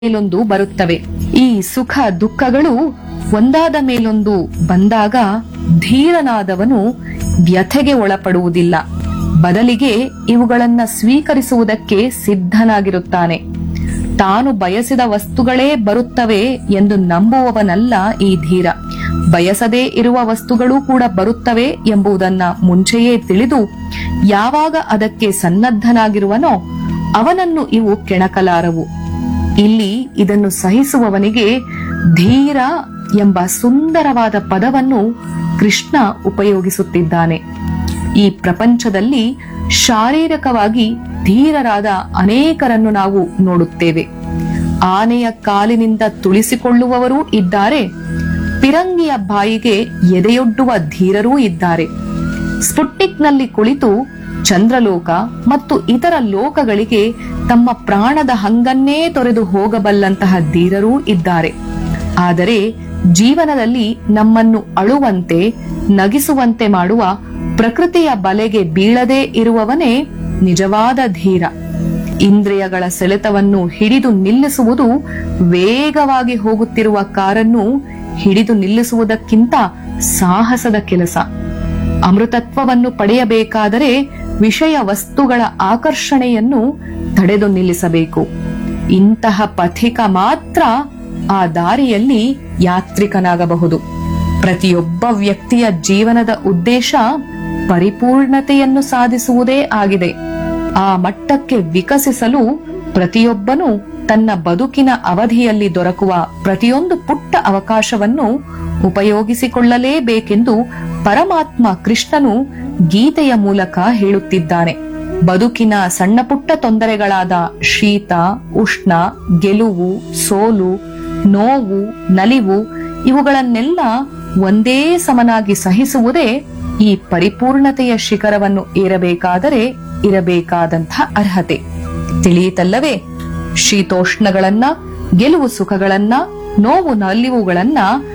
ಮೇಲೊಂದು ಬರುತ್ತವೆ ಈ ಸುಖ ದುಃಖಗಳು ಒಂದಾದ ಮೇಲೊಂದು ಬಂದಾಗ ಧೀರನಾದವನು ವ್ಯಥೆಗೆ ಒಳಪಡುವುದಿಲ್ಲ ಬದಲಿಗೆ ಇವುಗಳನ್ನ ಸ್ವೀಕರಿಸುವುದಕ್ಕೆ ಸಿದ್ಧನಾಗಿರುತ್ತಾನೆ ತಾನು ಬಯಸಿದ ವಸ್ತುಗಳೇ ಬರುತ್ತವೆ ಎಂದು ನಂಬುವವನಲ್ಲ ಈ ಧೀರ ಬಯಸದೇ ಇರುವ ವಸ್ತುಗಳು ಕೂಡ ಬರುತ್ತವೆ ಎಂಬುದನ್ನ ಮುಂಚೆಯೇ ತಿಳಿದು ಯಾವಾಗ ಅದಕ್ಕೆ ಸನ್ನದ್ಧನಾಗಿರುವನೋ ಅವನನ್ನು ಇವು ಕೆಣಕಲಾರವು ಇಲ್ಲಿ ಇದನ್ನು ಸಹಿಸುವವನಿಗೆ ಧೀರ ಎಂಬ ಸುಂದರವಾದ ಪದವನ್ನು ಕೃಷ್ಣ ಉಪಯೋಗಿಸುತ್ತಿದ್ದಾನೆ ಈ ಪ್ರಪಂಚದಲ್ಲಿ ಶಾರೀರಿಕವಾಗಿ ಧೀರರಾದ ಅನೇಕರನ್ನು ನಾವು ನೋಡುತ್ತೇವೆ ಆನೆಯ ಕಾಲಿನಿಂದ ತುಳಿಸಿಕೊಳ್ಳುವವರೂ ಇದ್ದಾರೆ ಪಿರಂಗಿಯ ಬಾಯಿಗೆ ಎದೆಯೊಡ್ಡುವ ಧೀರರೂ ಇದ್ದಾರೆ ಸ್ಪುಟ್ಟಿಕ್ನಲ್ಲಿ ಕುಳಿತು ಚಂದ್ರಲೋಕ ಮತ್ತು ಇತರ ಲೋಕಗಳಿಗೆ ತಮ್ಮ ಪ್ರಾಣದ ಹಂಗನ್ನೇ ತೊರೆದು ಹೋಗಬಲ್ಲಂತಹ ಧೀರರೂ ಇದ್ದಾರೆ ಆದರೆ ಜೀವನದಲ್ಲಿ ನಮ್ಮನ್ನು ಅಳುವಂತೆ ನಗಿಸುವಂತೆ ಮಾಡುವ ಪ್ರಕೃತಿಯ ಬಲೆಗೆ ಬೀಳದೇ ಇರುವವನೇ ನಿಜವಾದ ಧೀರ ಇಂದ್ರಿಯಗಳ ಸೆಳೆತವನ್ನು ಹಿಡಿದು ನಿಲ್ಲಿಸುವುದು ವೇಗವಾಗಿ ಹೋಗುತ್ತಿರುವ ಕಾರನ್ನು ಹಿಡಿದು ನಿಲ್ಲಿಸುವುದಕ್ಕಿಂತ ಸಾಹಸದ ಕೆಲಸ ಅಮೃತತ್ವವನ್ನು ಪಡೆಯಬೇಕಾದರೆ ವಿಷಯ ವಸ್ತುಗಳ ಆಕರ್ಷಣೆಯನ್ನು ತಡೆದು ನಿಲ್ಲಿಸಬೇಕು ಇಂತಹ ಪಥಿಕ ಮಾತ್ರ ಆ ದಾರಿಯಲ್ಲಿ ಯಾತ್ರಿಕನಾಗಬಹುದು ಪ್ರತಿಯೊಬ್ಬ ವ್ಯಕ್ತಿಯ ಜೀವನದ ಉದ್ದೇಶ ಪರಿಪೂರ್ಣತೆಯನ್ನು ಸಾಧಿಸುವುದೇ ಆಗಿದೆ ಆ ಮಟ್ಟಕ್ಕೆ ವಿಕಸಿಸಲು ಪ್ರತಿಯೊಬ್ಬನೂ ತನ್ನ ಬದುಕಿನ ಅವಧಿಯಲ್ಲಿ ದೊರಕುವ ಪ್ರತಿಯೊಂದು ಪುಟ್ಟ ಅವಕಾಶವನ್ನು ಉಪಯೋಗಿಸಿಕೊಳ್ಳಲೇಬೇಕೆಂದು ಪರಮಾತ್ಮ ಕೃಷ್ಣನು ಗೀತೆಯ ಮೂಲಕ ಹೇಳುತ್ತಿದ್ದಾನೆ ಬದುಕಿನ ಸಣ್ಣ ಪುಟ್ಟ ತೊಂದರೆಗಳಾದ ಶೀತ ಉಷ್ಣ ಗೆಲುವು ಸೋಲು ನೋವು ನಲಿವು ಇವುಗಳನ್ನೆಲ್ಲ ಒಂದೇ ಸಮನಾಗಿ ಸಹಿಸುವುದೇ ಈ ಪರಿಪೂರ್ಣತೆಯ ಶಿಖರವನ್ನು ಏರಬೇಕಾದರೆ ಇರಬೇಕಾದಂಥ ಅರ್ಹತೆ ತಿಳಿಯಿತಲ್ಲವೇ ಶೀತೋಷ್ಣಗಳನ್ನ ಗೆಲುವು ಸುಖಗಳನ್ನ ನೋವು ನಲಿವುಗಳನ್ನ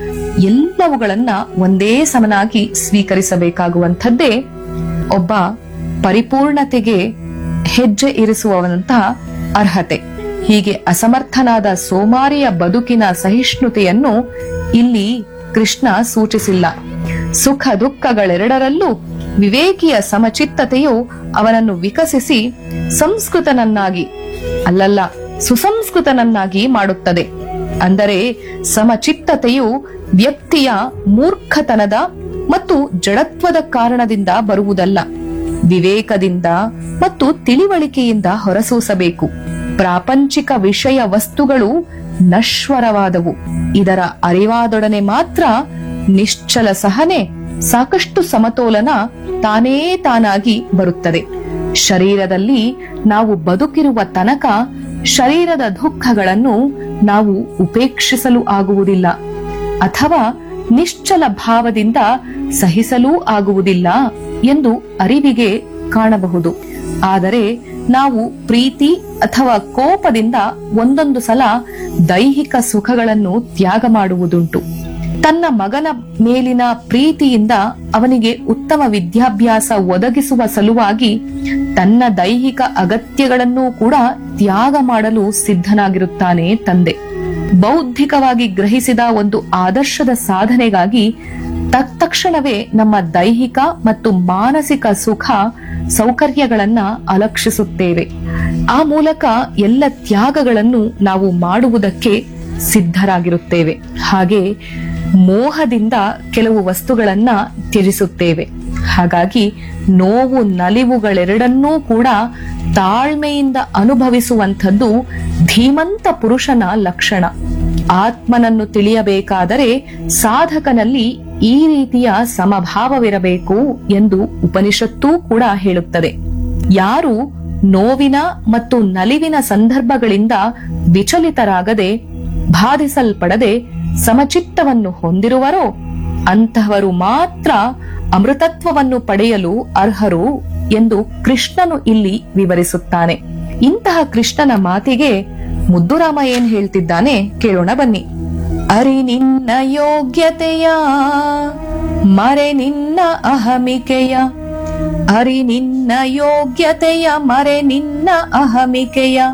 ಎಲ್ಲವುಗಳನ್ನ ಒಂದೇ ಸಮನಾಗಿ ಸ್ವೀಕರಿಸಬೇಕಾಗುವಂಥದ್ದೇ ಒಬ್ಬ ಪರಿಪೂರ್ಣತೆಗೆ ಹೆಜ್ಜೆ ಇರಿಸುವವಂತಹ ಅರ್ಹತೆ ಹೀಗೆ ಅಸಮರ್ಥನಾದ ಸೋಮಾರಿಯ ಬದುಕಿನ ಸಹಿಷ್ಣುತೆಯನ್ನು ಇಲ್ಲಿ ಕೃಷ್ಣ ಸೂಚಿಸಿಲ್ಲ ಸುಖ ದುಃಖಗಳೆರಡರಲ್ಲೂ ವಿವೇಕಿಯ ಸಮಚಿತ್ತತೆಯು ಅವನನ್ನು ವಿಕಸಿಸಿ ಸಂಸ್ಕೃತನನ್ನಾಗಿ ಅಲ್ಲಲ್ಲ ಸುಸಂಸ್ಕೃತನನ್ನಾಗಿ ಮಾಡುತ್ತದೆ ಅಂದರೆ ಸಮಚಿತ್ತತೆಯು ವ್ಯಕ್ತಿಯ ಮೂರ್ಖತನದ ಮತ್ತು ಜಡತ್ವದ ಕಾರಣದಿಂದ ಬರುವುದಲ್ಲ ವಿವೇಕದಿಂದ ಮತ್ತು ತಿಳಿವಳಿಕೆಯಿಂದ ಹೊರಸೂಸಬೇಕು ಪ್ರಾಪಂಚಿಕ ವಿಷಯ ವಸ್ತುಗಳು ನಶ್ವರವಾದವು ಇದರ ಅರಿವಾದೊಡನೆ ಮಾತ್ರ ನಿಶ್ಚಲ ಸಹನೆ ಸಾಕಷ್ಟು ಸಮತೋಲನ ತಾನೇ ತಾನಾಗಿ ಬರುತ್ತದೆ ಶರೀರದಲ್ಲಿ ನಾವು ಬದುಕಿರುವ ತನಕ ಶರೀರದ ದುಃಖಗಳನ್ನು ನಾವು ಉಪೇಕ್ಷಿಸಲು ಆಗುವುದಿಲ್ಲ ಅಥವಾ ನಿಶ್ಚಲ ಭಾವದಿಂದ ಸಹಿಸಲೂ ಆಗುವುದಿಲ್ಲ ಎಂದು ಅರಿವಿಗೆ ಕಾಣಬಹುದು ಆದರೆ ನಾವು ಪ್ರೀತಿ ಅಥವಾ ಕೋಪದಿಂದ ಒಂದೊಂದು ಸಲ ದೈಹಿಕ ಸುಖಗಳನ್ನು ತ್ಯಾಗ ಮಾಡುವುದುಂಟು ತನ್ನ ಮಗನ ಮೇಲಿನ ಪ್ರೀತಿಯಿಂದ ಅವನಿಗೆ ಉತ್ತಮ ವಿದ್ಯಾಭ್ಯಾಸ ಒದಗಿಸುವ ಸಲುವಾಗಿ ತನ್ನ ದೈಹಿಕ ಅಗತ್ಯಗಳನ್ನು ಕೂಡ ತ್ಯಾಗ ಮಾಡಲು ಸಿದ್ಧನಾಗಿರುತ್ತಾನೆ ತಂದೆ ಬೌದ್ಧಿಕವಾಗಿ ಗ್ರಹಿಸಿದ ಒಂದು ಆದರ್ಶದ ಸಾಧನೆಗಾಗಿ ತತ್ಕ್ಷಣವೇ ನಮ್ಮ ದೈಹಿಕ ಮತ್ತು ಮಾನಸಿಕ ಸುಖ ಸೌಕರ್ಯಗಳನ್ನ ಅಲಕ್ಷಿಸುತ್ತೇವೆ ಆ ಮೂಲಕ ಎಲ್ಲ ತ್ಯಾಗಗಳನ್ನು ನಾವು ಮಾಡುವುದಕ್ಕೆ ಸಿದ್ಧರಾಗಿರುತ್ತೇವೆ ಹಾಗೆ ಮೋಹದಿಂದ ಕೆಲವು ವಸ್ತುಗಳನ್ನ ತ್ಯಜಿಸುತ್ತೇವೆ ಹಾಗಾಗಿ ನೋವು ನಲಿವುಗಳೆರಡನ್ನೂ ಕೂಡ ತಾಳ್ಮೆಯಿಂದ ಅನುಭವಿಸುವಂಥದ್ದು ಧೀಮಂತ ಪುರುಷನ ಲಕ್ಷಣ ಆತ್ಮನನ್ನು ತಿಳಿಯಬೇಕಾದರೆ ಸಾಧಕನಲ್ಲಿ ಈ ರೀತಿಯ ಸಮಭಾವವಿರಬೇಕು ಎಂದು ಉಪನಿಷತ್ತೂ ಕೂಡ ಹೇಳುತ್ತದೆ ಯಾರು ನೋವಿನ ಮತ್ತು ನಲಿವಿನ ಸಂದರ್ಭಗಳಿಂದ ವಿಚಲಿತರಾಗದೆ ಬಾಧಿಸಲ್ಪಡದೆ ಸಮಚಿತ್ತವನ್ನು ಹೊಂದಿರುವರೋ ಅಂತಹವರು ಮಾತ್ರ ಅಮೃತತ್ವವನ್ನು ಪಡೆಯಲು ಅರ್ಹರು ಎಂದು ಕೃಷ್ಣನು ಇಲ್ಲಿ ವಿವರಿಸುತ್ತಾನೆ ಇಂತಹ ಕೃಷ್ಣನ ಮಾತಿಗೆ ಮುದ್ದುರಾಮ ಏನ್ ಹೇಳ್ತಿದ್ದಾನೆ ಕೇಳೋಣ ಬನ್ನಿ ಅರಿ ನಿನ್ನ ಯೋಗ್ಯತೆಯ ಮರೆ ನಿನ್ನ ಅಹಮಿಕೆಯ ಅರಿ ನಿನ್ನ ಯೋಗ್ಯತೆಯ ಮರೆ ನಿನ್ನ ಅಹಮಿಕೆಯ